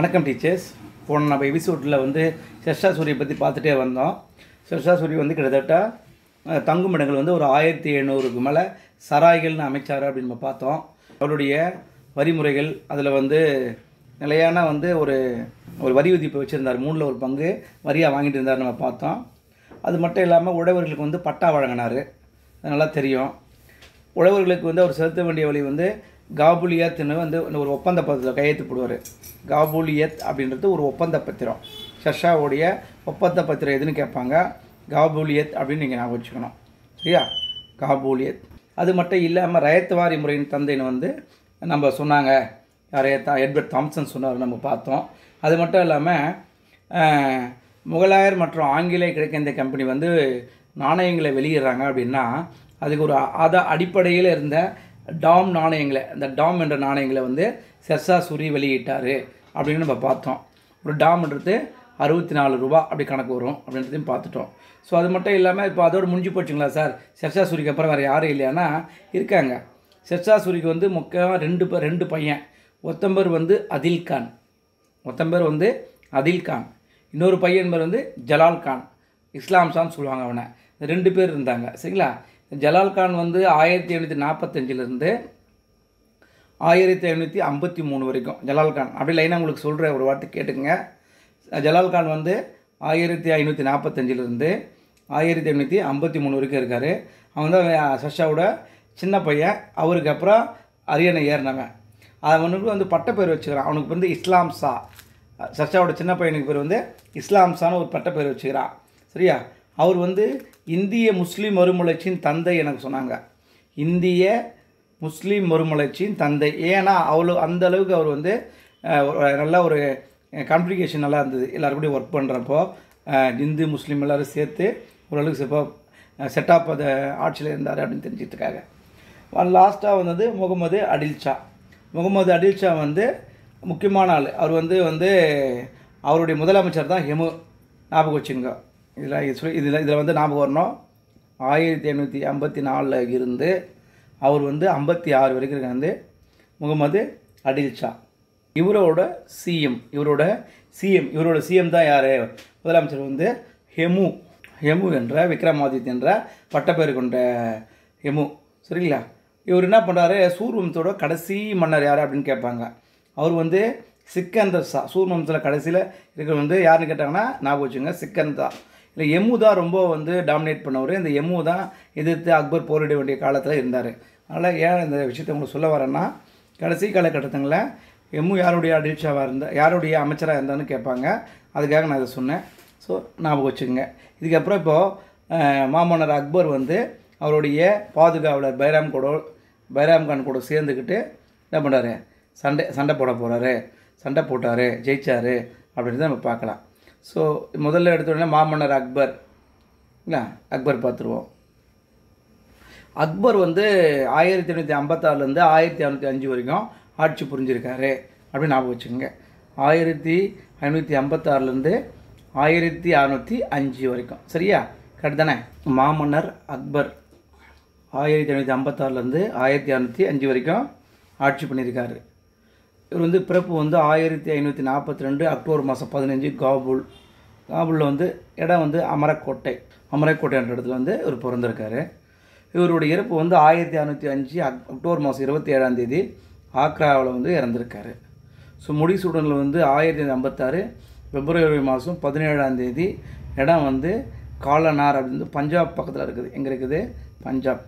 வணக்கம் டீச்சர்ஸ் போன நம்ம எபிசோடில் வந்து ஷெர்ஷா சூரியை பற்றி பார்த்துட்டே வந்தோம் ஷெர்ஷா சூரி வந்து கிட்டத்தட்ட அஹ், தங்கும் இடங்கள் வந்து ஒரு ஆயிரத்தி எழுநூறுக்கு மேலே சராய்கள்னு அமைச்சார் அப்படின்னு நம்ம பார்த்தோம் அவருடைய வரிமுறைகள் அதில் வந்து நிலையான வந்து ஒரு ஒரு வரி விதிப்பு வச்சுருந்தார் மூணில் ஒரு பங்கு வரியாக வாங்கிட்டு இருந்தார் நம்ம பார்த்தோம் அது மட்டும் இல்லாமல் உழவர்களுக்கு வந்து பட்டா வழங்கினார் அது நல்லா தெரியும் உழவர்களுக்கு வந்து அவர் செலுத்த வேண்டிய வழி வந்து காபூலியத்னு வந்து ஒரு ஒப்பந்த பத்திரத்தில் கையெழுத்து போடுவார் காபூலியத் அப்படின்றது ஒரு ஒப்பந்த பத்திரம் ஷர்ஷாவுடைய ஒப்பந்த பத்திரம் எதுன்னு கேட்பாங்க காபூலியத் அப்படின்னு நீங்கள் ஞாபகம் வச்சுக்கணும் சரியா காபூலியத் அது மட்டும் இல்லாமல் ரயத்வாரி முறையின் தந்தைன்னு வந்து நம்ம சொன்னாங்க யாரைய தா எட்வர்ட் தாம்சன் சொன்னார் நம்ம பார்த்தோம் அது மட்டும் இல்லாமல் அஹ், முகலாயர் மற்றும் ஆங்கிலேய கிழக்கிந்திய கம்பெனி வந்து நாணயங்களை வெளியிடுறாங்க அப்படின்னா அதுக்கு ஒரு அத அடிப்படையில் இருந்த டாம் நாணயங்களை அந்த டாம் என்ற நாணயங்களை வந்து செர்சா சூரி வெளியிட்டார் அப்படின்னு நம்ம பார்த்தோம் ஒரு டாம்ன்றது அறுபத்தி நாலு ரூபா அப்படி கணக்கு வரும் அப்படின்றதையும் பார்த்துட்டோம் ஸோ அது மட்டும் இல்லாமல் இப்போ அதோட முடிஞ்சு போச்சுங்களா சார் செர்சா சூரிக்கு அப்புறம் வேறு யாரும் இல்லையானா இருக்காங்க செர்சா சூரிக்கு வந்து முக்கியமாக ரெண்டு பே- ரெண்டு பையன் ஒத்தம்பர் வந்து அதில் கான் மொத்தம் பேர் வந்து அதில் கான் இன்னொரு பையன் பேர் வந்து ஜலால் கான் இஸ்லாம் ஷான்னு சொல்லுவாங்க அவனை இந்த ரெண்டு பேர் இருந்தாங்க சரிங்களா ஜலால் கான் வந்து ஆயிரத்தி எழுநூற்றி நாற்பத்தஞ்சிலேருந்து ஆயிரத்தி ஐநூற்றி ஐம்பத்தி மூணு வரைக்கும் ஜலால் கான் அப்படி லைனாக உங்களுக்கு சொல்கிற ஒரு வார்த்தை கேட்டுக்கங்க ஜலால் கான் வந்து ஆயிரத்தி ஐநூற்றி நாற்பத்தஞ்சிலேருந்து ஆயிரத்தி ஐநூற்றி ஐம்பத்தி மூணு வரைக்கும் இருக்கார் அவன் தான் சஷாவோட சின்ன பையன் அவருக்கு அப்புறம் அரியணை ஏறினவன் அவனுக்கு வந்து பட்டப்பேர் வச்சுக்கிறான் அவனுக்கு வந்து இஸ்லாம் ஷா சர்ச்சாவோட சின்ன பையனுக்கு பேர் வந்து இஸ்லாம் ஷான்னு ஒரு பட்டப்பேர் வச்சுக்கிறான் சரியா அவர் வந்து இந்திய முஸ்லீம் மறுமலர்ச்சியின் தந்தை எனக்கு சொன்னாங்க இந்திய முஸ்லீம் மறுமலர்ச்சியின் தந்தை ஏன்னா அவ்வளோ அந்த அளவுக்கு அவர் வந்து அஹ், ஒரு நல்ல ஒரு கான்ஃபிகேஷன் நல்லா இருந்தது எல்லாரும் கூட ஒர்க் பண்ணுறப்போ இந்து முஸ்லீம் எல்லாரும் சேர்த்து ஓரளவுக்கு சிப்போ செட்டப் அதை ஆட்சியில் இருந்தார் அப்படின்னு தெரிஞ்சுக்கிறதுக்காக லாஸ்ட்டாக வந்தது முகமது அடில் ஷா முகமது அடில் ஷா வந்து முக்கியமான ஆள் அவர் வந்து வந்து அவருடைய முதலமைச்சர் தான் ஹெமு ஞாபகம் வச்சுங்க இதில் இது சொல்லி இதில் இதில் வந்து ஞாபகம் வரணும் ஆயிரத்தி எண்ணூற்றி ஐம்பத்தி நாலில் இருந்து அவர் வந்து ஐம்பத்தி ஆறு வரைக்கும் இருக்க வந்து முகமது அடில் ஷா இவரோட சிஎம் இவரோட சிஎம் இவரோட சிஎம் தான் யார் முதலமைச்சர் வந்து ஹெமு ஹெமு என்ற விக்ரமாதித்ய என்ற பட்டப்பேர் கொண்ட ஹெமு சரிங்களா இவர் என்ன பண்ணுறாரு சூர்வம்சோட கடைசி மன்னர் யார் அப்படின்னு கேட்பாங்க அவர் வந்து சிக்கந்தர் ஷா சூர்வம்சத்தில் கடைசியில் இருக்கிற வந்து யாருன்னு கேட்டாங்கன்னா ஞாபகம் வச்சுங்க சிக்கந்தா இல்லை எம்மு தான் ரொம்ப வந்து டாமினேட் பண்ணவர் இந்த எம்மு தான் எதிர்த்து அக்பர் போரிட வேண்டிய காலத்தில் இருந்தார் அதனால் ஏன் இந்த விஷயத்தை உங்களுக்கு சொல்ல வரேன்னா கடைசி காலகட்டத்தில் எம்மு யாருடைய அடிஷாவாக இருந்தா யாருடைய அமைச்சராக இருந்தான்னு கேட்பாங்க அதுக்காக நான் இதை சொன்னேன் ஸோ ஞாபகம் வச்சுக்கோங்க இதுக்கப்புறம் இப்போது மாமன்னர் அக்பர் வந்து அவருடைய பாதுகாவலர் பைராம் கூட பைராம் கான் கூட சேர்ந்துக்கிட்டு என்ன பண்ணுறாரு சண்டை சண்டை போட போகிறாரு சண்டை போட்டார் ஜெயிச்சார் அப்படின்னு நம்ம பார்க்கலாம் ஸோ முதல்ல எடுத்த உடனே மாமன்னர் அக்பர் இல்லை அக்பர் பார்த்துருவோம் அக்பர் வந்து ஆயிரத்தி எண்ணூற்றி ஐம்பத்தாறுலேருந்து ஆயிரத்தி அறநூற்றி அஞ்சு வரைக்கும் ஆட்சி புரிஞ்சிருக்காரு அப்படின்னு ஞாபகம் வச்சுக்கோங்க ஆயிரத்தி ஐநூற்றி ஐம்பத்தாறுலேருந்து ஆயிரத்தி அறநூற்றி அஞ்சு வரைக்கும் சரியா கரெக்ட் தானே மாமன்னர் அக்பர் ஆயிரத்தி ஐநூற்றி ஐம்பத்தாறுலேருந்து ஆயிரத்தி அறநூற்றி அஞ்சு வரைக்கும் ஆட்சி பண்ணியிருக்காரு இவர் வந்து பிறப்பு வந்து ஆயிரத்தி ஐநூற்றி நாற்பத்தி ரெண்டு அக்டோபர் மாதம் பதினஞ்சு காபூல் காபூலில் வந்து இடம் வந்து அமரக்கோட்டை அமரக்கோட்டை என்ற இடத்துல வந்து இவர் பிறந்திருக்காரு இவருடைய இறப்பு வந்து ஆயிரத்தி அறநூற்றி அஞ்சு அக் அக்டோபர் மாதம் இருபத்தி ஏழாம் தேதி ஆக்ராவில் வந்து இறந்திருக்காரு ஸோ முடிசூடனில் வந்து ஆயிரத்தி ஐம்பத்தாறு பிப்ரவரி மாதம் பதினேழாம் தேதி இடம் வந்து காலனார் அப்படின்னு பஞ்சாப் பக்கத்தில் இருக்குது எங்கே இருக்குது பஞ்சாப்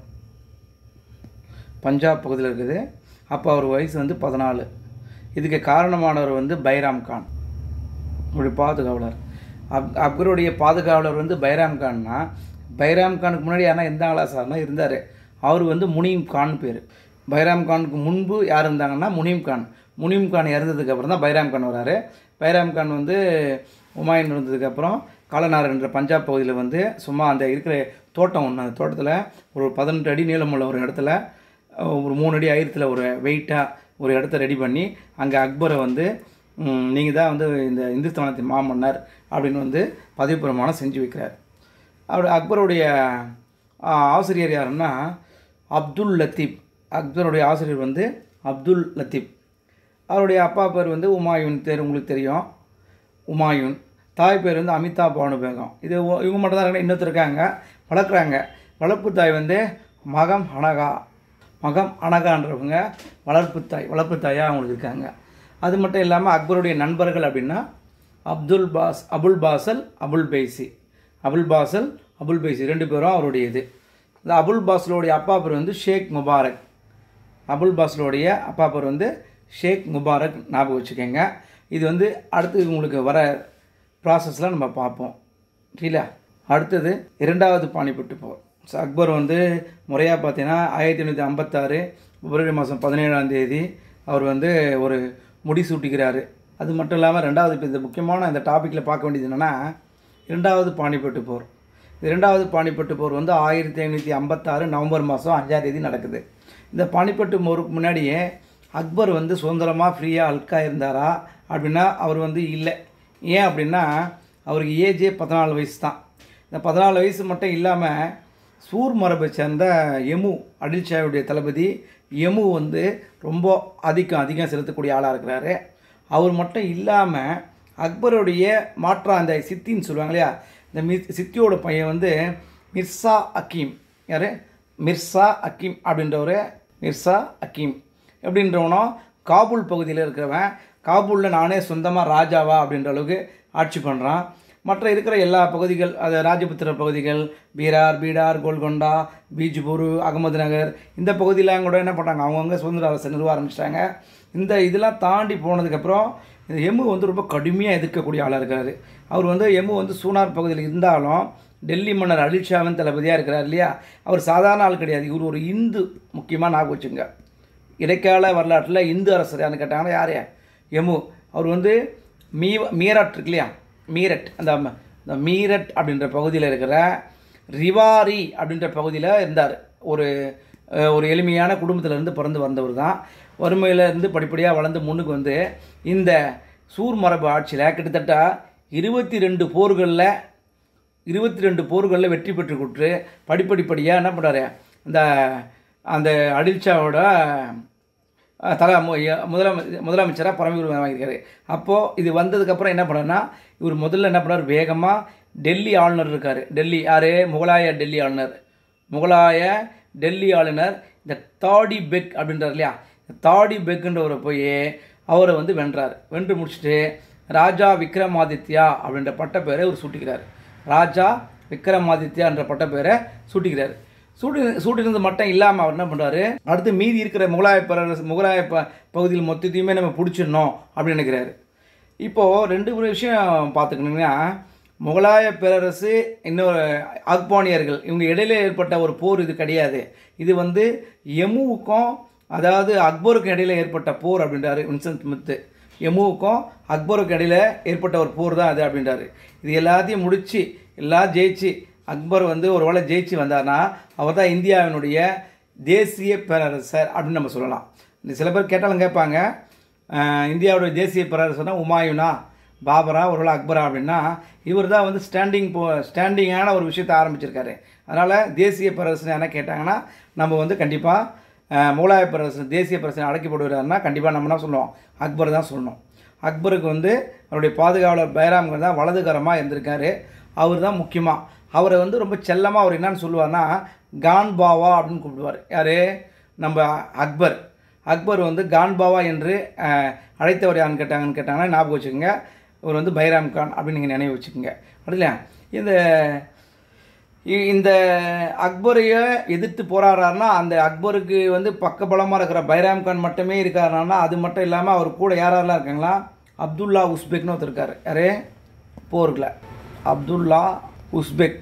பஞ்சாப் பகுதியில் இருக்குது அப்போ அவர் வயசு வந்து பதினாலு இதுக்கு காரணமானவர் வந்து பைராம் கான் அவருடைய பாதுகாவலர் அக் அக்பருடைய பாதுகாவலர் வந்து பைராம் கான்னா பைராம் கானுக்கு முன்னாடி யாரா இருந்தாங்களா சார்னா இருந்தார் அவர் வந்து முனீம் கான் பேர் பைராம் கானுக்கு முன்பு யார் இருந்தாங்கன்னா முனீம் கான் முனீம் கான் இறந்ததுக்கு அப்புறம் தான் பைராம் கான் வராரு பைராம் கான் வந்து உமாயின் இருந்ததுக்கப்புறம் காலனார் என்ற பஞ்சாப் பகுதியில் வந்து சும்மா அந்த இருக்கிற தோட்டம் ஒன்று அந்த தோட்டத்தில் ஒரு பதினெட்டு அடி நீளமுள்ள ஒரு இடத்துல அஹ், ஒரு மூணு அடி ஆயிரத்தில் ஒரு வெயிட்டாக ஒரு இடத்த ரெடி பண்ணி அங்கே அக்பரை வந்து நீங்கள் தான் வந்து இந்த இந்துஸ்தானத்தின் மாமன்னர் அப்படின்னு வந்து பதவி பிரமாணம் செஞ்சு வைக்கிறார் அவர் அக்பருடைய ஆ, ஆசிரியர் யாருன்னா அப்துல் லத்தீப் அக்பருடைய ஆசிரியர் வந்து அப்துல் லத்தீப் அவருடைய அப்பா பேர் வந்து உமாயூன் பேர் உங்களுக்கு தெரியும் உமாயூன் தாய் பேர் வந்து அமிதா பானு பேகம் இது ஒ- இவங்க மட்டும் தான் இருக்காங்க இன்னொருத்தர் இருக்காங்க வளர்க்குறாங்க வளர்ப்பு தாய் வந்து மகம் அனகா மகம் அனகான்றவங்க வளர்ப்பு தாய் வளர்ப்பு தாயாக அவங்களுக்கு இருக்காங்க அது மட்டும் இல்லாமல் அக்பருடைய நண்பர்கள் அப்படின்னா அப்துல் பாஸ் அபுல் பாசல் அபுல் பைசி அபுல் பாசல் அபுல் பைசி ரெண்டு பேரும் அவருடைய இது இந்த அபுல் பாசலோடைய அப்பா பேர் வந்து ஷேக் முபாரக் அபுல் பாசலோடைய அப்பா பேர் வந்து ஷேக் முபாரக் ஞாபகம் வச்சுக்கோங்க இது வந்து அடுத்து உங்களுக்கு வர ப்ராசஸில் நம்ம பார்ப்போம் சரிங்களா அடுத்தது இரண்டாவது பானிபட்டு போர் ஸோ அக்பர் வந்து முறையாக பார்த்தீங்கன்னா ஆயிரத்தி எண்ணூற்றி ஐம்பத்தாறு பிப்ரவரி மாதம் பதினேழாம் தேதி அவர் வந்து ஒரு முடி சூட்டிக்கிறாரு அது மட்டும் இல்லாமல் ரெண்டாவது இப்போ இந்த முக்கியமான இந்த டாப்பிக்கில் பார்க்க வேண்டியது என்னென்னா இரண்டாவது பானிபட்டு போர் இரண்டாவது பானிபட்டு போர் வந்து ஆயிரத்தி ஐநூற்றி ஐம்பத்தாறு நவம்பர் மாதம் அஞ்சாம் தேதி நடக்குது இந்த பானிபட்டு போருக்கு முன்னாடியே அக்பர் வந்து சுதந்திரமாக ஃப்ரீயாக அல்கா இருந்தாரா அப்படின்னா அவர் வந்து இல்லை ஏன் அப்படின்னா அவருக்கு ஏஜே பதினாலு வயசு தான் இந்த பதினாலு வயசு மட்டும் இல்லாமல் சூர் மரபை சேர்ந்த எமு அடில்ஷாவுடைய தளபதி எமு வந்து ரொம்ப அதிகம் அதிகம் செலுத்தக்கூடிய ஆளாக இருக்கிறாரு அவர் மட்டும் இல்லாமல் அக்பருடைய மாற்றா அந்த சித்தின்னு சொல்லுவாங்க இல்லையா இந்த மி சித்தியோட பையன் வந்து மிர்சா அக்கீம் யார் மிர்சா அக்கீம் அப்படின்றவர் மிர்சா அக்கீம் எப்படின்றவனும் காபூல் பகுதியில் இருக்கிறவன் காபூலில் நானே சொந்தமாக ராஜாவா அப்படின்ற அளவுக்கு ஆட்சி பண்ணுறான் மற்ற இருக்கிற எல்லா பகுதிகள் அது ராஜபுத்திர பகுதிகள் பீரார் பீடார் கோல்கொண்டா பீஜ்பூர் அகமது நகர் இந்த பகுதியெலாம் கூட என்ன பண்ணுறாங்க அவங்கவுங்க சுதந்திர அரசு நிறுவ ஆரம்பிச்சிட்டாங்க இந்த இதெல்லாம் தாண்டி போனதுக்கப்புறம் இந்த எம்மு வந்து ரொம்ப கடுமையாக எதிர்க்கக்கூடிய ஆளாக இருக்கிறாரு அவர் வந்து எம்மு வந்து சூனார் பகுதியில் இருந்தாலும் டெல்லி மன்னர் அலிஷாவின் தளபதியாக இருக்கிறார் இல்லையா அவர் சாதாரண ஆள் கிடையாது இவர் ஒரு இந்து முக்கியமாக ஞாபகம் வச்சுங்க இடைக்கால வரலாற்றில் இந்து அரசர் யாருன்னு கேட்டாங்கன்னா யார் எமு அவர் வந்து மீ மீரட் இருக்கு இல்லையா மீரட் அந்த ம- இந்த மீரட் அப்படின்ற பகுதியில் இருக்கிற ரிவாரி அப்படின்ற பகுதியில் இருந்தார் ஒரு அஹ், ஒரு எளிமையான குடும்பத்திலேருந்து பிறந்து வந்தவர் தான் வறுமையில இருந்து படிப்படியாக வளர்ந்து முன்னுக்கு வந்து இந்த சூர் மரபு ஆட்சியில் கிட்டத்தட்ட இருபத்தி ரெண்டு போர்களில் இருபத்தி ரெண்டு போர்களில் வெற்றி பெற்று கொடுத்து படிப்படிப்படியாக என்ன பண்ணுறாரு இந்த அந்த அடில்ஷாவோட அஹ், தல மு- ய- முதலமை முதலமைச்சராக பரமவீர் வாங்கியிருக்காரு அப்போது இது வந்ததுக்கப்புறம் என்ன பண்ணாருன்னா இவர் முதல்ல என்ன பண்ணார் வேகமாக டெல்லி ஆளுநர் இருக்கார் டெல்லி யார் முகலாய டெல்லி ஆளுநர் முகலாய டெல்லி ஆளுநர் இந்த தாடி பெக் அப்படின்றார் இல்லையா இந்த தாடி பெக்குன்றவரை போய் அவரை வந்து வென்றார் வென்று முடிச்சுட்டு ராஜா விக்ரமாதித்யா அப்படின்ற பட்ட பேரை இவர் சூட்டிக்கிறார் ராஜா விக்ரமாதித்யா என்ற பட்ட பேரை சூட்டிக்கிறார் சூட்டி சூட்டினது மட்டும் இல்லாமல் அவர் என்ன பண்ணுறாரு அடுத்து மீதி இருக்கிற முகலாய பேரரசு முகலாய ப பகுதியில் மொத்தத்தையுமே நம்ம பிடிச்சிடணும் அப்படின்னு நினைக்கிறாரு இப்போது ரெண்டு ஒரு விஷயம் பார்த்துக்கணுங்கன்னா முகலாய பேரரசு இன்னொரு ஆக்பானியர்கள் இவங்க இடையில ஏற்பட்ட ஒரு போர் இது கிடையாது இது வந்து எமுவுக்கும் அதாவது அக்பருக்கும் இடையில ஏற்பட்ட போர் அப்படின்றாரு வின்சென்ட் ஸ்மித்து எமுவுக்கும் அக்பருக்கும் இடையில ஏற்பட்ட ஒரு போர் தான் அது அப்படின்றாரு இது எல்லாத்தையும் முடித்து எல்லாம் ஜெயிச்சு அக்பர் வந்து ஒரு வேளை ஜெயிச்சு வந்தார்னா அவர் தான் இந்தியாவினுடைய தேசிய பேரரசர் அப்படின்னு நம்ம சொல்லலாம் இந்த சில பேர் கேட்டாலும் கேட்பாங்க அஹ், இந்தியாவுடைய தேசிய பேரரசர்னா உமாயூனா பாபரா ஒருவேளை அக்பரா அப்படின்னா இவர் தான் வந்து ஸ்டாண்டிங் போ ஸ்டாண்டிங்கான ஒரு விஷயத்தை ஆரம்பிச்சிருக்காரு அதனால் தேசிய பேரரசன் என்ன கேட்டாங்கன்னா நம்ம வந்து கண்டிப்பாக முகலாய பேரரசன் தேசிய பேரரசன் அடக்கி போடுவார்னா கண்டிப்பாக நம்ம என்ன சொல்லுவோம் அக்பர் தான் சொல்லணும் அக்பருக்கு வந்து அவருடைய பாதுகாவலர் பைராம்கர் தான் வலதுகரமாக இருந்திருக்காரு அவர் தான் முக்கியமாக அவரை வந்து ரொம்ப செல்லமாக அவர் என்னன்னு சொல்லுவார்னா கான் பாவா அப்படின்னு கூப்பிடுவார் யார் நம்ம அக்பர் அக்பர் வந்து கான் பாவா என்று அஹ், அழைத்தவர் யாருன்னு கேட்டாங்கன்னு கேட்டாங்கன்னா ஞாபகம் வச்சுக்கோங்க இவர் வந்து பைராம் கான் அப்படின்னு நீங்கள் நினைவு வச்சுக்கோங்க அப்படிங்களா இந்த இ- இந்த அக்பரையை எதிர்த்து போராடுறாருன்னா அந்த அக்பருக்கு வந்து பக்கபலமாக இருக்கிற பைராம் கான் மட்டுமே இருக்காருனா அது மட்டும் இல்லாமல் அவர் கூட யார் யாரெல்லாம் இருக்காங்களா அப்துல்லா உஸ்பெக்னு ஒருத்தர் இருக்கார் யாரு போரில் அப்துல்லா உஸ்பெக்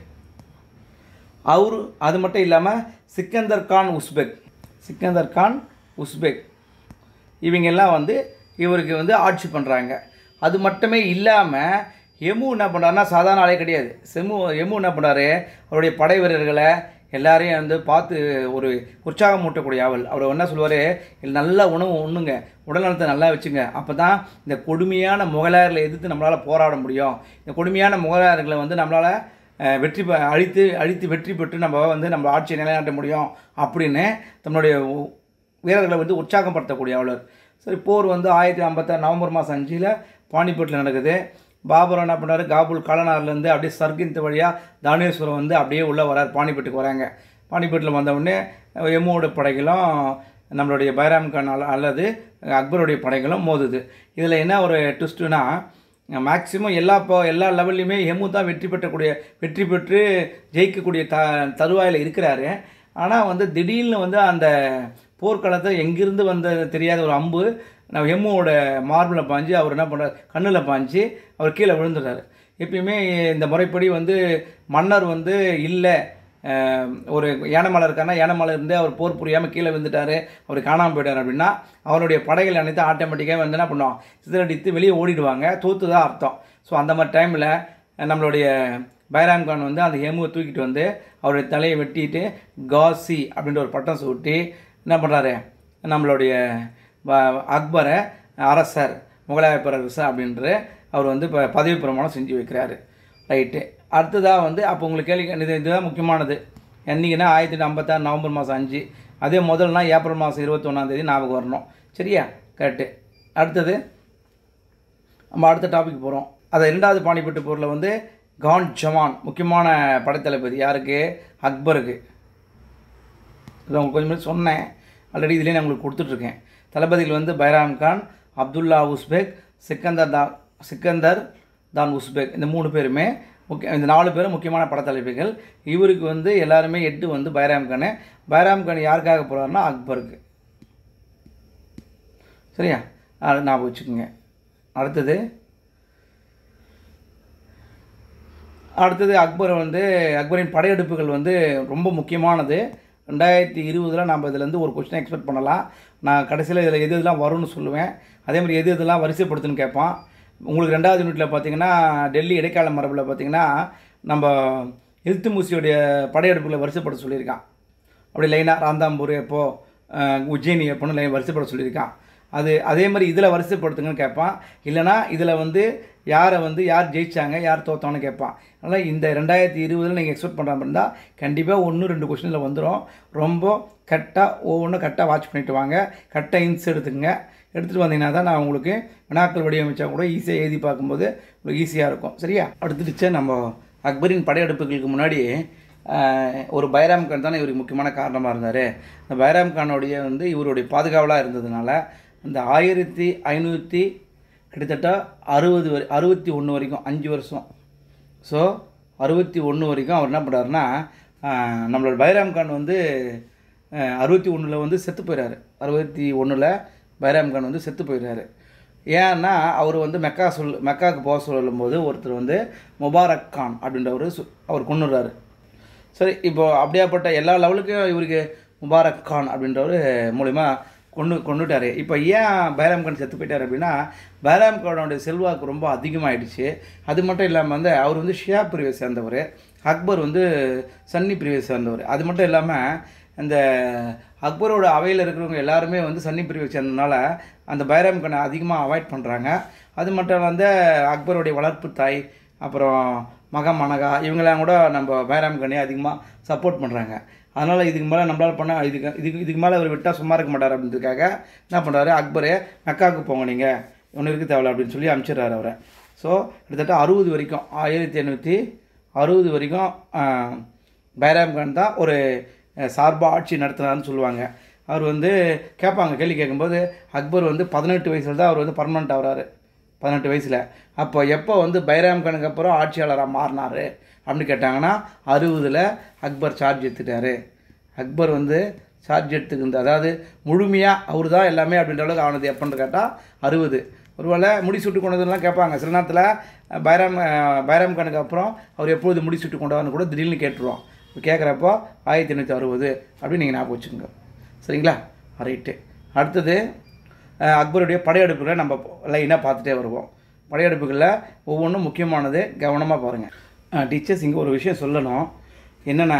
அவர் அது மட்டும் இல்லாமல் சிக்கந்தர் கான் உஸ்பெக் சிக்கந்தர் கான் உஸ்பெக் இவங்க எல்லாம் வந்து இவருக்கு வந்து ஆட்சி பண்ணுறாங்க அது மட்டுமே இல்லாமல் எமு என்ன பண்ணுறாருன்னா சாதாரண ஆளே கிடையாது செமு எமு என்ன பண்ணுறாரு அவருடைய படை வீரர்களை எல்லாரையும் வந்து பார்த்து ஒரு உற்சாகம் மூட்டக்கூடிய ஆவல் அவர் என்ன சொல்லுவார் நல்ல உணவு உண்ணுங்க உடல் நலத்தை நல்லா வச்சுங்க அப்போ தான் இந்த கொடுமையான முகலாயர்களை எதிர்த்து நம்மளால் போராட முடியும் இந்த கொடுமையான முகலாயர்களை வந்து நம்மளால் அஹ், வெற்றி பெ அழித்து அழித்து வெற்றி பெற்று நம்ம வந்து நம்ம ஆட்சியை நிலைநாட்ட முடியும் அப்படின்னு தன்னுடைய வீரர்களை வந்து உற்சாகப்படுத்தக்கூடிய அவளர் சரி போர் வந்து ஆயிரத்தி ஐம்பத்தாறு நவம்பர் மாதம் அஞ்சில் பானிபட்டில் நடக்குது பாபர் என்ன பண்ணாரு காபூல் கலனார்லேருந்து அப்படியே சர்கிந்த் வழியாக தானேஸ்வரம் வந்து அப்படியே உள்ளே வரார் பானிபட்டுக்கு வராங்க பானிபட்டில் வந்த உடனே எம்மோட படைகளும் நம்மளுடைய பைராம் கான் அல்ல- அல்லது அக்பருடைய படைகளும் மோதுது இதில் என்ன ஒரு ட்விஸ்ட்டுனா மேக்ஸிமம் எல்லா போ எல்லா லெவல்லையுமே ஹெமு தான் வெற்றி பெற்றக்கூடிய வெற்றி பெற்று ஜெயிக்கக்கூடிய த தருவாயில் இருக்கிறாரு ஆனால் வந்து திடீர்னு வந்து அந்த போர்க்களத்தை எங்கிருந்து வந்த தெரியாத ஒரு அம்பு நம்ம ஹெம்முவோட மார்பில் பாஞ்சு அவர் என்ன பண்ணுறாரு கண்ணில் பாஞ்சு அவர் கீழே விழுந்துடுறாரு எப்பயுமே இந்த முறைப்படி வந்து மன்னர் வந்து இல்லை அஹ், ஒரு யானைமலை இருக்காருன்னா யானைமலை இருந்து அவர் போர் புரியாமல் கீழே விழுந்துட்டாரு அவர் காணாமல் போயிட்டார் அப்படின்னா அவருடைய படைகள் அனைத்து ஆட்டோமேட்டிக்காக வந்து என்ன பண்ணுவோம் சிதறடித்து வெளியே ஓடிடுவாங்க தோத்து தான் அர்த்தம் ஸோ அந்த மாதிரி டைமில் நம்மளுடைய பைராம் கான் வந்து அந்த ஹேமுவை தூக்கிட்டு வந்து அவருடைய தலையை வெட்டிட்டு காசி அப்படின்ற ஒரு பட்டம் சூட்டி என்ன பண்ணுறாரு நம்மளுடைய ப- அக்பரை அரசர் முகலாய பேரரசர் அப்படின்ற அவர் வந்து இப்போ பதவி பிரமாணம் செஞ்சு வைக்கிறாரு ரைட்டு அடுத்ததாக வந்து அப்போ உங்களுக்கு கேள்வி இது இதுதான் முக்கியமானது என்னைக்குன்னா ஆயிரத்தி எட்டு ஐம்பத்தாறு நவம்பர் மாதம் அஞ்சு அதே முதல்னா ஏப்ரல் மாதம் இருபத்தொன்னாந்தேதி ஞாபகம் வரணும் சரியா கரெக்டு அடுத்தது நம்ம அடுத்த டாபிக் போகிறோம் அதை இரண்டாவது பானிபட்டு போரில் வந்து கான் ஜவான் முக்கியமான படைத்தளபதி யாருக்கு அக்பருக்கு இது உங்களுக்கு கொஞ்சம் முன்னாடி சொன்னேன் ஆல்ரெடி இதுலேயே நான் உங்களுக்கு கொடுத்துட்ருக்கேன் தளபதிகள் வந்து பைராம் கான் அப்துல்லா உஸ்பெக் சிக்கந்தர் தான் சிக்கந்தர் தான் உஸ்பெக் இந்த மூணு பேருமே முக்கிய இந்த நாலு பேரும் முக்கியமான படத்தலைப்பிகள் இவருக்கு வந்து எல்லாருமே எட்டு வந்து பைராம் கானு பைராம் கான் யாருக்காக போகிறாருன்னா அக்பருக்கு சரியா அது ஞாபகம் வச்சுக்கோங்க அடுத்தது அடுத்தது அக்பர் வந்து அக்பரின் படையெடுப்புகள் வந்து ரொம்ப முக்கியமானது ரெண்டாயிரத்தி இருபதில் நம்ம இதுலேருந்து ஒரு கொஸ்டின் எக்ஸ்பெக்ட் பண்ணலாம் நான் கடைசியில் இதில் எது எதுலாம் வரும்னு சொல்லுவேன் அதே மாதிரி எது எதுலாம் வரிசைப்படுத்துன்னு கேட்பான் உங்களுக்கு ரெண்டாவது யூனிட்டில் பார்த்தீங்கன்னா டெல்லி இடைக்கால மரபில் பார்த்தீங்கன்னா நம்ம இல்துமுசியோடைய படையெடுப்புகளை வரிசைப்படுத்த சொல்லியிருக்கான் அப்படி லைனாக ராந்தாம்பூர் எப்போ அஹ், உஜ்ஜயினி எப்போன்னு லைன் வரிசைப்பட சொல்லியிருக்கான் அது அதே மாதிரி இதில் வரிசைப்படுத்துங்கன்னு கேட்பான் இல்லைனா இதில் வந்து யாரை வந்து யார் ஜெயிச்சாங்க யார் தோத்தான்னு கேட்பான் அதனால் இந்த ரெண்டாயிரத்தி இருபதில் நீங்கள் எக்ஸ்பெக்ட் பண்ணுற இருந்தால் கண்டிப்பாக ஒன்று ரெண்டு கொஷினில் வந்துடும் ரொம்ப கரெக்டாக ஒவ்வொன்றும் கரெக்டாக வாட்ச் பண்ணிட்டு வாங்க கரெக்டாக இன்ஸ் எடுத்துக்கங்க எடுத்துகிட்டு வந்தீங்கன்னா தான் நான் உங்களுக்கு வினாக்கள் வடிவமைச்சா கூட ஈஸியாக எழுதி பார்க்கும்போது உங்களுக்கு ஈஸியாக இருக்கும் சரியா அடுத்துடுச்சு நம்ம அக்பரின் படையெடுப்புகளுக்கு முன்னாடி ஆஹ், ஒரு பைராம் கான் தானே இவருக்கு முக்கியமான காரணமாக இருந்தார் அந்த பைராம் கானுடைய வந்து இவருடைய பாதுகாவலாக இருந்ததுனால அந்த ஆயிரத்தி ஐநூற்றி கிட்டத்தட்ட அறுபது வரை அறுபத்தி ஒன்று வரைக்கும் அஞ்சு வருஷம் ஸோ அறுபத்தி ஒன்று வரைக்கும் அவர் என்ன பண்ணுறாருன்னா நம்மளோட பைராம் கான் வந்து அறுபத்தி ஒன்றில் வந்து செத்து போயிடுறாரு அறுபத்தி ஒன்றில் பைராம் கான் வந்து செத்து போயிடுறாரு ஏன்னா அவர் வந்து மெக்கா சொல் மெக்காவுக்கு போக சொல்லும்போது ஒருத்தர் வந்து முபாரக் கான் அப்படின்றவர் சு- அவர் கொண்டுறாரு சரி இப்போ அப்படியாப்பட்ட எல்லா லெவலுக்கும் இவருக்கு முபாரக் கான் அப்படின்றவர் மூலிமா கொண்டு கொண்டுட்டாரு இப்போ ஏன் பைராம் கான் செத்து போயிட்டார் அப்படின்னா பைராம் கானோட செல்வாக்கு ரொம்ப அதிகமாகிடுச்சு அது மட்டும் இல்லாமல் வந்து அவர் வந்து ஷியா பிரிவை சேர்ந்தவர் அக்பர் வந்து சன்னி பிரிவை சேர்ந்தவர் அது மட்டும் இல்லாமல் இந்த அக்பரோட அவையில் இருக்கிறவங்க எல்லாருமே வந்து சன்னி பிரிவை சேர்ந்ததுனால அந்த பைராம் கானை அதிகமாக அவாய்ட் பண்ணுறாங்க அது மட்டும் வந்து அக்பருடைய வளர்ப்பு தாய் அப்புறம் மக மனகா இவங்கெல்லாம் கூட நம்ம பைராம் கானே அதிகமாக சப்போர்ட் பண்ணுறாங்க அதனால் இதுக்கு மேலே நம்மளால் பண்ண இதுக்கு இதுக்கு இதுக்கு மேலே அவர் விட்டால் சும்மா இருக்க மாட்டார் அப்படின்றதுக்காக என்ன பண்ணுறாரு அக்பரே மெக்காவுக்கு போங்க நீங்கள் ஒன்று இருக்கு தேவையில்ல அப்படின்னு சொல்லி அனுப்பிச்சிடுறாரு அவரை ஸோ கிட்டத்தட்ட அறுபது வரைக்கும் ஆயிரத்தி எண்ணூற்றி அறுபது வரைக்கும் ஆஹ், பைராம் கான் தான் ஒரு சார்பாக ஆட்சி நடத்துனாருன்னு சொல்லுவாங்க அவர் வந்து கேட்பாங்க கேள்வி கேட்கும்போது அக்பர் வந்து பதினெட்டு வயசில் தான் அவர் வந்து பர்மனெண்ட் ஆகுறாரு பதினெட்டு வயசில் அப்போ எப்போ வந்து பைராம் கானுக்கு அப்புறம் ஆட்சியாளராக மாறினார் அப்படின்னு கேட்டாங்கன்னா அறுபதில் அக்பர் சார்ஜ் எடுத்துட்டாரு அக்பர் வந்து சார்ஜ் எடுத்துக்கிந்த அதாவது முழுமையாக அவர் தான் எல்லாமே அப்படின்ற அளவுக்கு ஆனது எப்போன்னு கேட்டால் அறுபது ஒருவேளை முடி சுட்டு கொண்டதுலாம் கேட்பாங்க சில நேரத்தில் பைராம் அஹ், பைராம் கானுக்கு அப்புறம் அவர் எப்பொழுது முடி சுட்டு கொண்டாருன்னு கூட திடீர்னு கேட்டுருவோம் கேட்குறப்போ ஆயிரத்தி எண்ணூற்றி அறுபது அப்படின்னு நீங்கள் ஞாபகம் வச்சுக்கோங்க சரிங்களா ரைட்டு அடுத்தது அஹ், அக்பருடைய படையெடுப்புகளை நம்ம லைனாக பார்த்துட்டே வருவோம் படையெடுப்புகளில் ஒவ்வொன்றும் முக்கியமானது கவனமாக பாருங்கள் டீச்சர்ஸ் இங்கே ஒரு விஷயம் சொல்லணும் என்னென்னா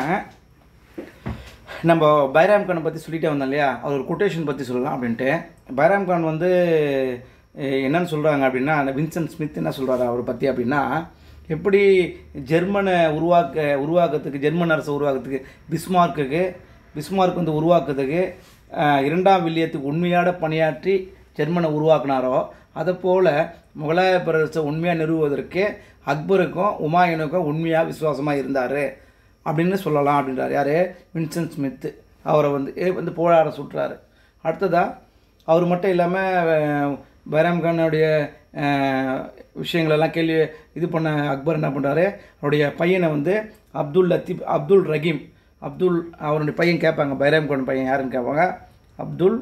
நம்ம பைராம் கானை பற்றி சொல்லிட்டே வந்தோம் இல்லையா அது ஒரு கொட்டேஷன் பற்றி சொல்லலாம் அப்படின்ட்டு பைராம் கான் வந்து அஹ், என்னன்னு சொல்கிறாங்க அப்படின்னா அந்த வின்சென்ட் ஸ்மித் என்ன சொல்கிறாரு அவரை பற்றி அப்படின்னா எப்படி ஜெர்மனை உருவாக்க உருவாக்கத்துக்கு ஜெர்மன் அரசை உருவாக்கத்துக்கு பிஸ்மார்க்குக்கு பிஸ்மார்க் வந்து உருவாக்குறதுக்கு அஹ், இரண்டாம் வில்லியத்துக்கு உண்மையான பணியாற்றி ஜெர்மனை உருவாக்குனாரோ அதை போல் முகலாய பேரரசை உண்மையாக நிறுவுவதற்கு அக்பருக்கும் உமாயூனுக்கும் உண்மையாக விசுவாசமாக இருந்தார் அப்படின்னு சொல்லலாம் அப்படின்றார் யார் வின்சென்ட் ஸ்மித்து அவரை வந்து ஏ வந்து புகழார சுட்டுறாரு அடுத்ததாக அவர் மட்டும் இல்லாமல் பைராம் கானுடைய விஷயங்களெல்லாம் கேள்வி இது பண்ண அக்பர் என்ன பண்ணுறாரு அவருடைய பையனை வந்து அப்துல் லத்தீப் அப்துல் ரஹீம் அப்துல் அவருடைய பையன் கேட்பாங்க பைராம் கான் பையன் யாருன்னு கேட்பாங்க அப்துல்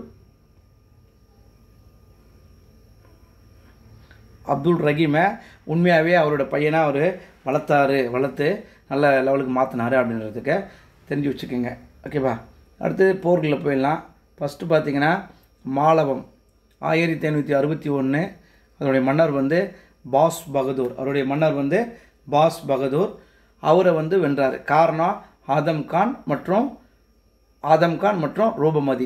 அப்துல் ரஹீமை உண்மையாகவே அவரோட பையனை அவர் வளர்த்தாரு வளர்த்து நல்ல லெவலுக்கு மாற்றினாரு அப்படின்றதுக்கு தெரிஞ்சு வச்சுக்கோங்க ஓகேவா அடுத்து போர்களில் போயிடலாம் ஃபஸ்ட்டு பார்த்தீங்கன்னா மாலவம் ஆயிரத்தி ஐநூற்றி அறுபத்தி ஒன்று அதனுடைய மன்னர் வந்து பாஸ் பகதூர் அவருடைய மன்னர் வந்து பாஸ் பகதூர் அவரை வந்து வென்றார் காரணம் ஆதம் கான் மற்றும் ஆதம் கான் மற்றும் ரூபமதி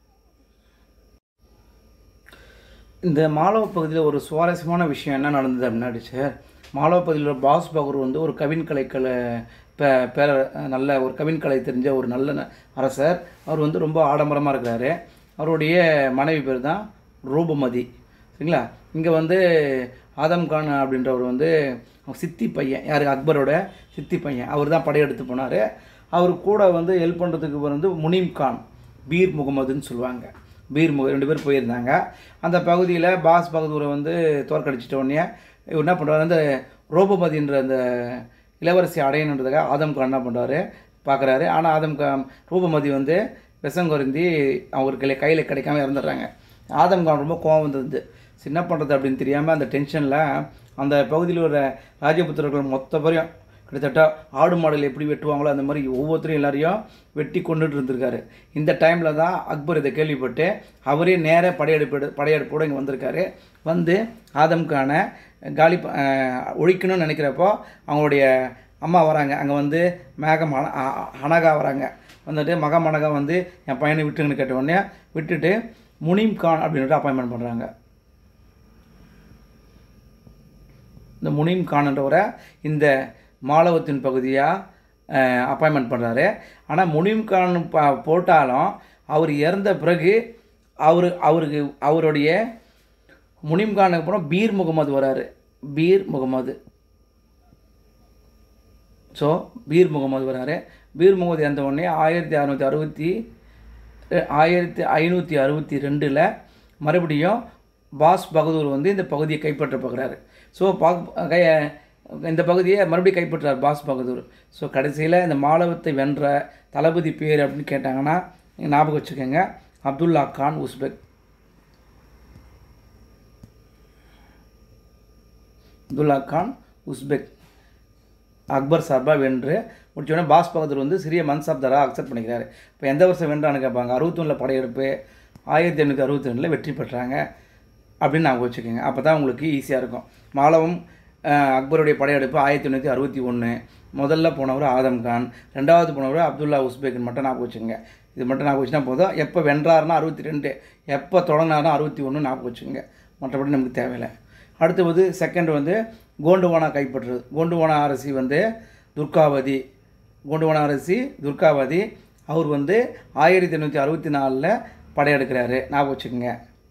இந்த மாலவ பகுதியில் ஒரு சுவாரஸ்யமான விஷயம் என்ன நடந்தது அப்படின்னா சார் மாலவ பகுதியில் பாஸ் பகூர் வந்து ஒரு கவின் கலைக்கலை பே பேர நல்ல ஒரு கவின் கலை தெரிஞ்ச ஒரு நல்ல ந- அரசர் அவர் வந்து ரொம்ப ஆடம்பரமாக இருக்கிறாரு அவருடைய மனைவி பேர் தான் ரூபமதி சரிங்களா இங்கே வந்து ஆதம் கான் அப்படின்றவர் வந்து அவங்க சித்தி பையன் யார் அக்பரோட சித்தி பையன் அவர் தான் படையெடுத்து போனார் அவர் கூட வந்து ஹெல்ப் பண்ணுறதுக்கு வந்து முனீம் கான் பீர் முகமதுன்னு சொல்லுவாங்க பீர் முக ரெண்டு பேர் போயிருந்தாங்க அந்த பகுதியில் பாஸ் பகதூரை வந்து தோற்கடிச்சிட்ட உடனே இவர் என்ன பண்ணுறாரு அந்த ரோபமதின்ற அந்த இளவரசி அடையணுன்றதுக்காக ஆதம் கான் என்ன பண்ணுறாரு பார்க்குறாரு ஆனால் ஆதம் கான் ரூபமதி வந்து விஷம் குறைந்தி அவருக்கு கையில் கிடைக்காம இறந்துடுறாங்க ஆதம் கான் ரொம்ப கோவம் வந்தது சரி, என்ன பண்ணுறது அப்படின்னு தெரியாமல் அந்த டென்ஷனில் அந்த பகுதியில் உள்ள ராஜபுத்திரர்கள் மொத்த பேரையும் கிட்டத்தட்ட ஆடு மாடுகள் எப்படி வெட்டுவாங்களோ அந்த மாதிரி ஒவ்வொருத்தரையும் எல்லாரையும் வெட்டி கொண்டுட்டு இருந்திருக்காரு இந்த டைமில் தான் அக்பர் இதை கேள்விப்பட்டு அவரே நேர படையெடுப்பு படையெடுப்போடு இங்கே வந்திருக்காரு வந்து ஆதம் கானை காலி ப- அஹ் ஒழிக்கணும்னு நினைக்கிறப்போ அவங்களுடைய அம்மா வராங்க அங்கே வந்து மேகம் அன- அ- அ- அனகா வராங்க வந்துட்டு மக மனகா வந்து என் பையனை விட்டுங்கன்னு கேட்ட உடனே விட்டுட்டு முனீம் கான் அப்படின்ட்டு அப்பாயின்மெண்ட் பண்ணுறாங்க இந்த முனீம் கான்ன்றவரை இந்த மாலவத்தின் பகுதியாக அப்பாயின்மெண்ட் பண்ணுறாரு ஆனால் முனீம் கான் ப போட்டாலும் அவர் இறந்த பிறகு அவர் அவருக்கு அவருடைய முனீம் கானுக்கு அப்புறம் பீர் முகமது வராரு பீர் முகமது ஸோ பீர் முகமது வராரு பீர் முகமது இறந்த உடனே ஆயிரத்தி அறநூற்றி அறுபத்தி ஆயிரத்தி ஐநூற்றி அறுபத்தி ரெண்டில் மறுபடியும் பாஸ் பகதூர் வந்து இந்த பகுதியை கைப்பற்ற பார்க்குறாரு ஸோ பாக் கை இந்த பகுதியை மறுபடியும் கைப்பற்றார் பாஸ் பகதூர் ஸோ கடைசியில் இந்த மாலவத்தை வென்ற தளபதி பேர் அப்படின்னு கேட்டாங்கன்னா நீங்க ஞாபகம் வச்சுக்கோங்க அப்துல்லா கான் உஸ்பெக் அப்துல்லா கான் உஸ்பெக் அக்பர் சார்பாக வென்று முடிச்சோடனே பாஸ் பகதூர் வந்து சிறிய மன்சாப்தாராக அக்செப்ட் பண்ணிக்கிறாரு இப்போ எந்த வருஷம் வென்றான்னு கேட்பாங்க அறுபத்தொன்னில் படையெடுப்பு ஆயிரத்தி எண்ணூற்றி அறுபத்தி ரெண்டில் வெற்றி பெற்றாங்க அப்படின்னு ஞாபகம் வச்சுக்கோங்க அப்போ தான் உங்களுக்கு ஈஸியாக இருக்கும் மாலவும் அஹ், அக்பருடைய படையெடுப்பு ஆயிரத்தி எண்ணூற்றி அறுபத்தி ஒன்று முதல்ல போனவர் ஆதம் கான் ரெண்டாவது போனவர் அப்துல்லா உஸ்பெக்னு மட்டும் ஞாபகம் வச்சுக்கோங்க இது மட்டும் ஞாபகம் வச்சுனா போதும் எப்போ வென்றாருன்னா அறுபத்தி ரெண்டு எப்போ தொடங்கினாருன்னா அறுபத்தி ஒன்று ஞாபகம் வச்சுக்கோங்க மற்றபடி நமக்கு தேவையில்லை அடுத்து வந்து செகண்ட் வந்து கோண்டுவானா கைப்பற்றுறது கோண்டுவானா அரசி வந்து துர்காவதி கோண்டுவானா அரசி துர்காவதி அவர் வந்து ஆயிரத்தி எண்ணூற்றி அறுபத்தி நாலில் படையெடுக்கிறாரு ஞாபகம் வச்சுக்கோங்க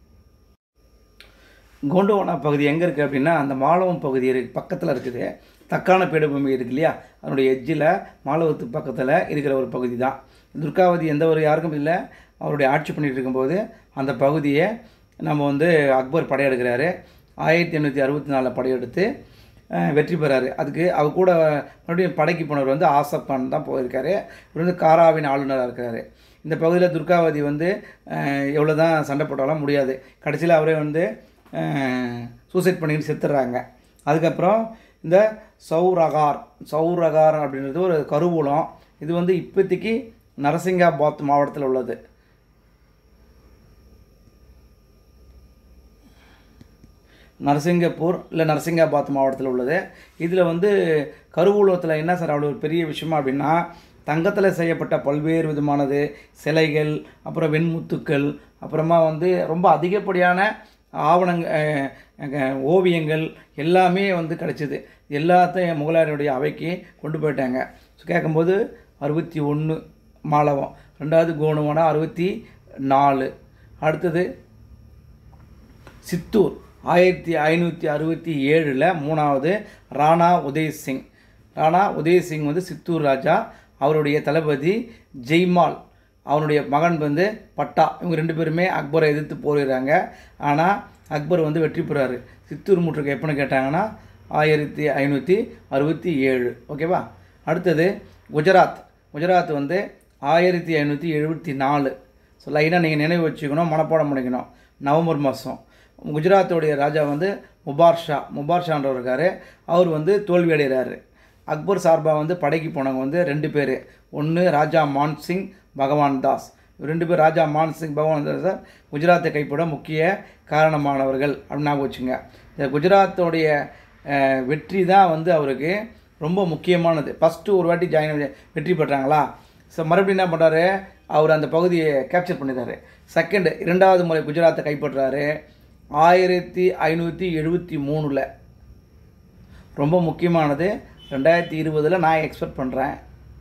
கோண்டுவானா பகுதி எங்கே இருக்குது அப்படின்னா அந்த மாலவம் பகுதி இருக்கு பக்கத்தில் இருக்குது தக்கான பீடபூமி இருக்கு இல்லையா அதனுடைய எட்ஜில் மாலவத்துக்கு பக்கத்தில் இருக்கிற ஒரு பகுதி தான் துர்காவதி எந்த ஒரு யாருக்கும் இல்லை அவருடைய ஆட்சி பண்ணிட்டு இருக்கும்போது அந்த பகுதியை நம்ம வந்து அக்பர் படையெடுக்கிறாரு ஆயிரத்தி எண்ணூற்றி அறுபத்தி நாலில் படையெடுத்து அஹ், வெற்றி பெறாரு அதுக்கு அவர் கூட மறுபடியும் படைக்கு போனவர் வந்து ஆசப் கான் தான் போயிருக்காரு இவர் வந்து காராவின் ஆளுநராக இருக்கிறாரு இந்த பகுதியில் துர்காவதி வந்து எவ்வளோ தான் சண்டை போட்டாலும் முடியாது கடைசியில் அவரே வந்து சூசைட் பண்ணிட்டு செத்துடுறாங்க அதுக்கப்புறம் இந்த சௌரகார் சௌரகார் அப்படின்றது ஒரு கருவூலம் இது வந்து இப்போதைக்கு நரசிங்காபாத் மாவட்டத்தில் உள்ளது நரசிங்கப்பூர் இல்லை நரசிங்காபாத் மாவட்டத்தில் உள்ளது இதில் வந்து கருவூலத்தில் என்ன சார் அவ்வளோ ஒரு பெரிய விஷயமா அப்படின்னா தங்கத்தில் செய்யப்பட்ட பல்வேறு விதமானது சிலைகள் அப்புறம் வெண்முத்துக்கள் அப்புறமா வந்து ரொம்ப அதிகப்படியான ஆவணங்க அஹ், அஹ், ஓவியங்கள் எல்லாமே வந்து கிடச்சிது எல்லாத்தையும் முகலாயருடைய அவைக்கு கொண்டு போயிட்டாங்க ஸோ கேட்கும்போது அறுபத்தி ஒன்று மாலவம் ரெண்டாவது கோணுவனா அறுபத்தி நாலு அடுத்தது சித்தூர் ஆயிரத்தி ஐநூற்றி அறுபத்தி ஏழில் மூணாவது ராணா உதய் சிங் ராணா உதய் சிங் வந்து சித்தூர் ராஜா அவருடைய தளபதி ஜெய்மால் அவனுடைய மகன் வந்து பட்டா இவங்க ரெண்டு பேருமே அக்பரை எதிர்த்து போரிடுறாங்க ஆனால் அக்பர் வந்து வெற்றி பெறாரு சித்தூர் முற்றுகை எப்போன்னு கேட்டாங்கன்னா ஆயிரத்தி ஐநூற்றி அறுபத்தி ஏழு ஓகேவா அடுத்தது குஜராத் குஜராத் வந்து ஆயிரத்தி ஐநூற்றி எழுபத்தி நாலு ஸோ லைனாக நீங்கள் நினைவு வச்சுக்கணும் மனப்பாடம் பண்ணிக்கணும் நவம்பர் மாதம் குஜராத்தோடைய ராஜா வந்து முபார் ஷா முபார் ஷான்றவர் இருக்கார் அவர் வந்து தோல்வி அடைகிறாரு அக்பர் சார்பாக வந்து படைக்கு போனவங்க வந்து ரெண்டு பேர் ஒன்று ராஜா மான் சிங் பகவான் தாஸ் இவர் ரெண்டு பேர் ராஜா மான் சிங் பகவான் தாஸ் தான் குஜராத்தை கைப்பட முக்கிய காரணமானவர்கள் அப்படின்னு ஞாபகம் வச்சுங்க இந்த குஜராத்தோடைய அஹ், வெற்றி தான் வந்து அவருக்கு ரொம்ப முக்கியமானது ஃபஸ்ட்டு ஒரு வாட்டி ஜாயின் வெற்றி பெற்றாங்களா ஸோ மறுபடியும் என்ன பண்ணுறாரு அவர் அந்த பகுதியை கேப்சர் பண்ணிடுறாரு செகண்ட் இரண்டாவது முறை குஜராத்தை கைப்பற்றுறாரு ஆயிரத்தி ஐநூற்றி எழுபத்தி மூணில் ரொம்ப முக்கியமானது ரெண்டாயிரத்தி இருபதில் நான் எக்ஸ்பெக்ட் பண்ணுறேன்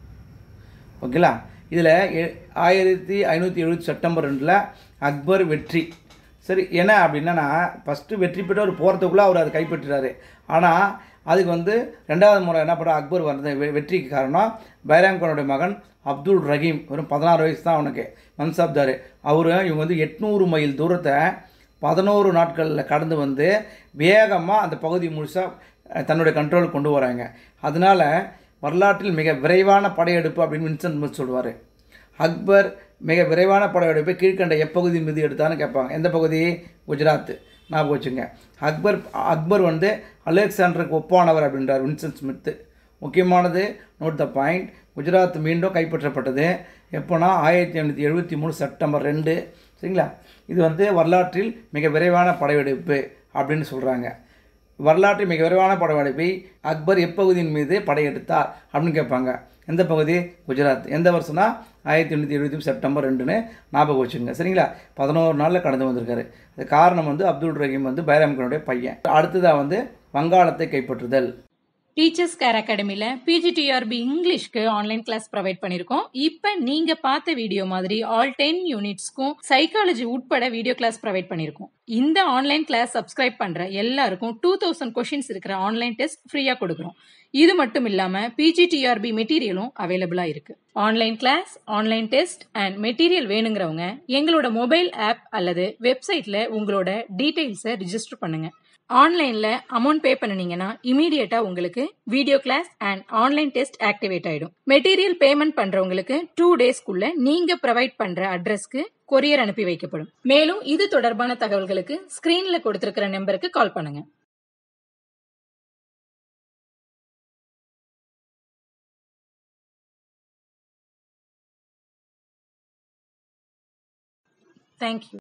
ஓகேங்களா இதில் ஆயிரத்தி ஐநூற்றி எழுபத்தி செப்டம்பர் ரெண்டில் அக்பர் வெற்றி சரி என்ன அப்படின்னா நான் ஃபஸ்ட்டு வெற்றி பெற்று அவர் போகிறதுக்குள்ளே அவர் அதை கைப்பற்றுறாரு ஆனால் அதுக்கு வந்து ரெண்டாவது முறை என்ன பண்ணுற அக்பர் வந்தது வெ- வெற்றிக்கு காரணம் பைராம் கானுடைய மகன் அப்துல் ரஹீம் வெறும் பதினாறு வயசு தான் அவனுக்கு மன்சாப்தார் அவர் இவங்க வந்து எட்நூறு மைல் தூரத்தை பதினோரு நாட்களில் கடந்து வந்து வேகமாக அந்த பகுதி முழுசாக தன்னுடைய கண்ட்ரோல் கொண்டு வராங்க அதனால் வரலாற்றில் மிக விரைவான படையெடுப்பு அப்படின்னு வின்சென்ட் மில் சொல்லுவார் அக்பர் மிக விரைவான படையெடுப்பை கீழ்கண்ட எப்பகுதி மீது எடுத்தான்னு கேட்பாங்க எந்த பகுதி குஜராத் ஞாபகம் வச்சுங்க அக்பர் அக்பர் வந்து அலெக்சாண்டருக்கு ஒப்பானவர் அப்படின்றார் வின்சென்ட் ஸ்மித்து முக்கியமானது நோட் த பாயிண்ட் குஜராத் மீண்டும் கைப்பற்றப்பட்டது எப்போனா ஆயிரத்தி ஐநூற்றி எழுபத்தி மூணு செப்டம்பர் ரெண்டு சரிங்களா இது வந்து வரலாற்றில் மிக விரைவான படையெடுப்பு அப்படின்னு சொல்கிறாங்க வரலாற்றில் மிக விரைவான படையெடுப்பை அக்பர் எப்பகுதியின் மீது படையெடுத்தார் அப்படின்னு கேட்பாங்க எந்த பகுதி குஜராத் எந்த வருஷம்னா ஆயிரத்தி எண்ணூற்றி எழுபத்தி செப்டம்பர் ரெண்டுன்னு ஞாபகம் வச்சுங்க சரிங்களா பதினோரு நாளில் கடந்து வந்திருக்காரு அது காரணம் வந்து அப்துல் ரஹீம் வந்து பைராம்கனுடைய பையன் அடுத்ததாக வந்து வங்காளத்தை கைப்பற்றுதல் டீச்சர்ஸ் கேர் அகாடமில பிஜிடிஆர்பி இங்கிலீஷ்க்கு ஆன்லைன் கிளாஸ் ப்ரொவைட் பண்ணிருக்கோம் இப்ப நீங்க பார்த்த வீடியோ மாதிரி ஆல் டென் யூனிட்ஸ்க்கும் சைக்காலஜி உட்பட வீடியோ கிளாஸ் ப்ரொவைட் பண்ணிருக்கோம் இந்த ஆன்லைன் கிளாஸ் சப்ஸ்கிரைப் பண்ற எல்லாருக்கும் டூ தௌசண்ட் கொஷின்ஸ் இருக்கிற ஆன்லைன் டெஸ்ட் ஃப்ரீயா கொடுக்குறோம் இது மட்டும் இல்லாம பிஜிடிஆர்பி மெட்டீரியலும் அவைலபிளா இருக்கு online class online test and material வேணுங்கிறவங்க எங்களோட மொபைல் ஆப் அல்லது வெப்சைட்ல உங்களோட டீடைல்ஸை ரிஜிஸ்டர் பண்ணுங்க ஆன்லைன்ல அமௌண்ட் பே பண்ணுனீங்கன்னா இமீடியட்டா உங்களுக்கு video class and online test activate ஆயிடும் மெட்டீரியல் பேமெண்ட் பண்றவங்களுக்கு டூ டேஸ்க்குள்ள நீங்க ப்ரொவைட் பண்ற அட்ரஸ்க்கு கொரியர் அனுப்பி வைக்கப்படும் மேலும் இது தொடர்பான தகவல்களுக்கு ஸ்கிரீன்ல கொடுத்திருக்கிற நம்பருக்கு கால் பண்ணுங்க தேங்க்யூ